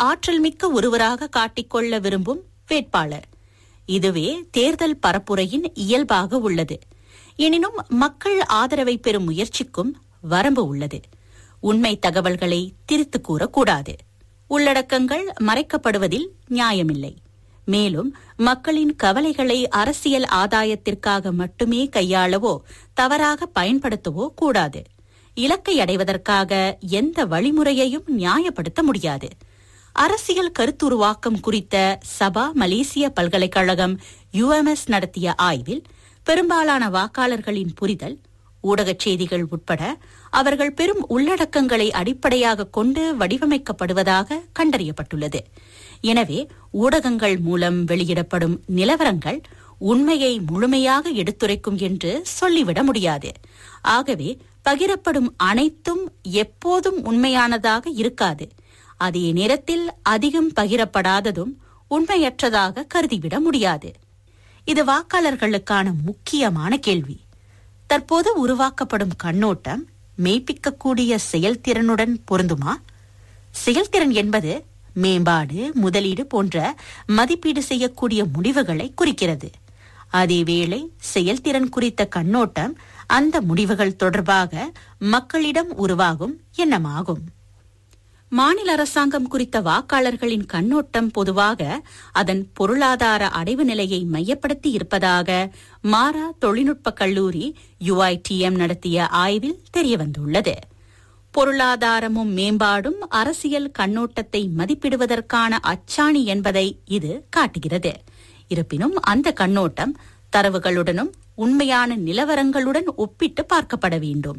ஆற்றல் மிக்க ஒருவராக காட்டிக்கொள்ள விரும்பும் வேட்பாளர் இதுவே தேர்தல் பரப்புரையின் இயல்பாக உள்ளது எனினும் மக்கள் ஆதரவை பெறும் முயற்சிக்கும் வரம்பு உள்ளது உண்மை தகவல்களை திரித்து கூறக்கூடாது உள்ளடக்கங்கள் மறைக்கப்படுவதில் நியாயமில்லை மேலும் மக்களின் கவலைகளை அரசியல் ஆதாயத்திற்காக மட்டுமே கையாளவோ தவறாக பயன்படுத்தவோ கூடாது இலக்கை அடைவதற்காக எந்த வழிமுறையையும் நியாயப்படுத்த முடியாது அரசியல் கருத்துருவாக்கம் குறித்த சபா மலேசிய பல்கலைக்கழகம் யுஎம்எஸ் நடத்திய ஆய்வில் பெரும்பாலான வாக்காளர்களின் புரிதல் ஊடகச் செய்திகள் உட்பட அவர்கள் பெரும் உள்ளடக்கங்களை அடிப்படையாக கொண்டு வடிவமைக்கப்படுவதாக கண்டறியப்பட்டுள்ளது எனவே ஊடகங்கள் மூலம் வெளியிடப்படும் நிலவரங்கள் உண்மையை முழுமையாக எடுத்துரைக்கும் என்று சொல்லிவிட முடியாது ஆகவே பகிரப்படும் அனைத்தும் எப்போதும் உண்மையானதாக இருக்காது அதே நேரத்தில் அதிகம் பகிரப்படாததும் உண்மையற்றதாக கருதிவிட முடியாது இது வாக்காளர்களுக்கான முக்கியமான கேள்வி தற்போது உருவாக்கப்படும் கண்ணோட்டம் மெய்ப்பிக்கக்கூடிய செயல்திறனுடன் பொருந்துமா செயல்திறன் என்பது மேம்பாடு முதலீடு போன்ற மதிப்பீடு செய்யக்கூடிய முடிவுகளை குறிக்கிறது அதேவேளை செயல்திறன் குறித்த கண்ணோட்டம் அந்த முடிவுகள் தொடர்பாக மக்களிடம் உருவாகும் எண்ணமாகும் மாநில அரசாங்கம் குறித்த வாக்காளர்களின் கண்ணோட்டம் பொதுவாக அதன் பொருளாதார அடைவு நிலையை மையப்படுத்தி இருப்பதாக மாரா தொழில்நுட்ப கல்லூரி யுஐடிஎம் நடத்திய ஆய்வில் தெரியவந்துள்ளது பொருளாதாரமும் மேம்பாடும் அரசியல் கண்ணோட்டத்தை மதிப்பிடுவதற்கான அச்சாணி என்பதை இது காட்டுகிறது இருப்பினும் அந்த கண்ணோட்டம் தரவுகளுடனும் உண்மையான நிலவரங்களுடன் ஒப்பிட்டு பார்க்கப்பட வேண்டும்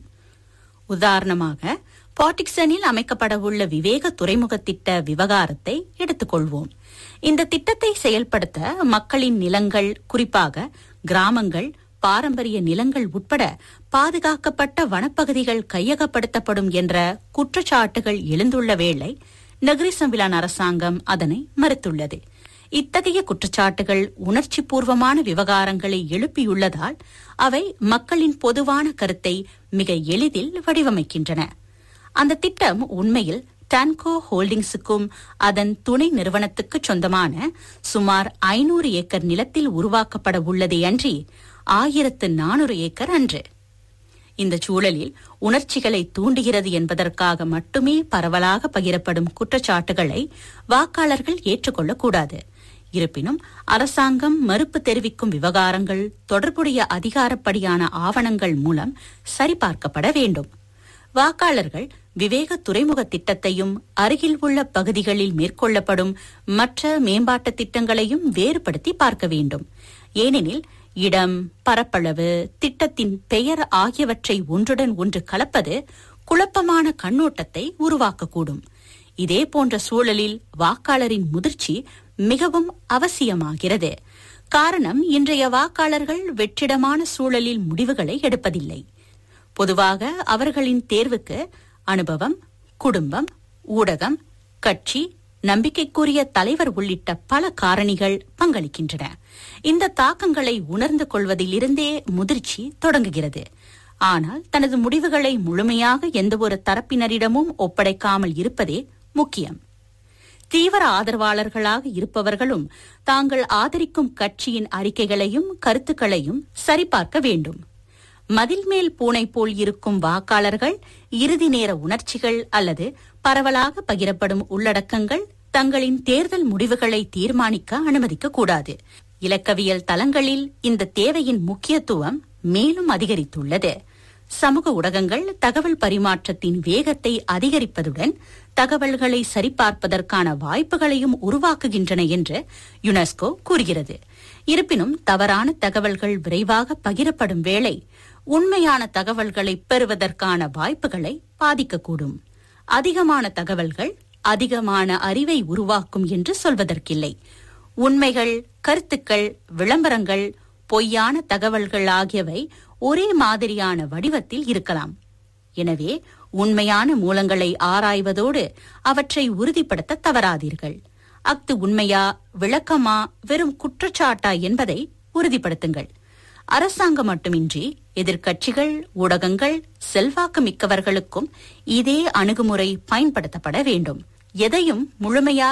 உதாரணமாக பாட்டிக்சனில் அமைக்கப்படவுள்ள விவேக துறைமுக திட்ட விவகாரத்தை எடுத்துக்கொள்வோம் இந்த திட்டத்தை செயல்படுத்த மக்களின் நிலங்கள் குறிப்பாக கிராமங்கள் பாரம்பரிய நிலங்கள் உட்பட பாதுகாக்கப்பட்ட வனப்பகுதிகள் கையகப்படுத்தப்படும் என்ற குற்றச்சாட்டுகள் எழுந்துள்ள வேளை நகரிசம்பிலான் அரசாங்கம் அதனை மறுத்துள்ளது இத்தகைய குற்றச்சாட்டுகள் உணர்ச்சி பூர்வமான விவகாரங்களை எழுப்பியுள்ளதால் அவை மக்களின் பொதுவான கருத்தை மிக எளிதில் வடிவமைக்கின்றன அந்த திட்டம் உண்மையில் டான்கோ ஹோல்டிங்ஸுக்கும் அதன் துணை நிறுவனத்துக்கு சொந்தமான சுமார் ஐநூறு ஏக்கர் நிலத்தில் உருவாக்கப்பட உள்ளதே அன்றி ஆயிரத்து நானூறு ஏக்கர் அன்று இந்த சூழலில் உணர்ச்சிகளை தூண்டுகிறது என்பதற்காக மட்டுமே பரவலாக பகிரப்படும் குற்றச்சாட்டுகளை வாக்காளர்கள் ஏற்றுக்கொள்ளக்கூடாது இருப்பினும் அரசாங்கம் மறுப்பு தெரிவிக்கும் விவகாரங்கள் தொடர்புடைய அதிகாரப்படியான ஆவணங்கள் மூலம் சரிபார்க்கப்பட வேண்டும் வாக்காளர்கள் விவேக துறைமுக திட்டத்தையும் அருகில் உள்ள பகுதிகளில் மேற்கொள்ளப்படும் மற்ற மேம்பாட்டு திட்டங்களையும் வேறுபடுத்தி பார்க்க வேண்டும் ஏனெனில் இடம் பரப்பளவு திட்டத்தின் பெயர் ஆகியவற்றை ஒன்றுடன் ஒன்று கலப்பது குழப்பமான கண்ணோட்டத்தை உருவாக்கக்கூடும் இதே போன்ற சூழலில் வாக்காளரின் முதிர்ச்சி மிகவும் அவசியமாகிறது காரணம் இன்றைய வாக்காளர்கள் வெற்றிடமான சூழலில் முடிவுகளை எடுப்பதில்லை பொதுவாக அவர்களின் தேர்வுக்கு அனுபவம் குடும்பம் ஊடகம் கட்சி நம்பிக்கைக்குரிய தலைவர் உள்ளிட்ட பல காரணிகள் பங்களிக்கின்றன இந்த தாக்கங்களை உணர்ந்து கொள்வதிலிருந்தே முதிர்ச்சி தொடங்குகிறது ஆனால் தனது முடிவுகளை முழுமையாக எந்தவொரு தரப்பினரிடமும் ஒப்படைக்காமல் இருப்பதே முக்கியம் தீவிர ஆதரவாளர்களாக இருப்பவர்களும் தாங்கள் ஆதரிக்கும் கட்சியின் அறிக்கைகளையும் கருத்துக்களையும் சரிபார்க்க வேண்டும் மதில் மேல் பூனை போல் இருக்கும் வாக்காளர்கள் இறுதி நேர உணர்ச்சிகள் அல்லது பரவலாக பகிரப்படும் உள்ளடக்கங்கள் தங்களின் தேர்தல் முடிவுகளை தீர்மானிக்க அனுமதிக்க கூடாது இலக்கவியல் தளங்களில் இந்த தேவையின் முக்கியத்துவம் மேலும் அதிகரித்துள்ளது சமூக ஊடகங்கள் தகவல் பரிமாற்றத்தின் வேகத்தை அதிகரிப்பதுடன் தகவல்களை சரிபார்ப்பதற்கான வாய்ப்புகளையும் உருவாக்குகின்றன என்று யுனெஸ்கோ கூறுகிறது இருப்பினும் தவறான தகவல்கள் விரைவாக பகிரப்படும் வேளை உண்மையான தகவல்களை பெறுவதற்கான வாய்ப்புகளை பாதிக்கக்கூடும் அதிகமான தகவல்கள் அதிகமான அறிவை உருவாக்கும் என்று சொல்வதற்கில்லை உண்மைகள் கருத்துக்கள் விளம்பரங்கள் பொய்யான தகவல்கள் ஆகியவை ஒரே மாதிரியான வடிவத்தில் இருக்கலாம் எனவே உண்மையான மூலங்களை ஆராய்வதோடு அவற்றை உறுதிப்படுத்த தவறாதீர்கள் அஃது உண்மையா விளக்கமா வெறும் குற்றச்சாட்டா என்பதை உறுதிப்படுத்துங்கள் அரசாங்கம் மட்டுமின்றி எதிர்க்கட்சிகள் ஊடகங்கள் செல்வாக்கு மிக்கவர்களுக்கும் இதே அணுகுமுறை பயன்படுத்தப்பட வேண்டும் எதையும் முழுமையாக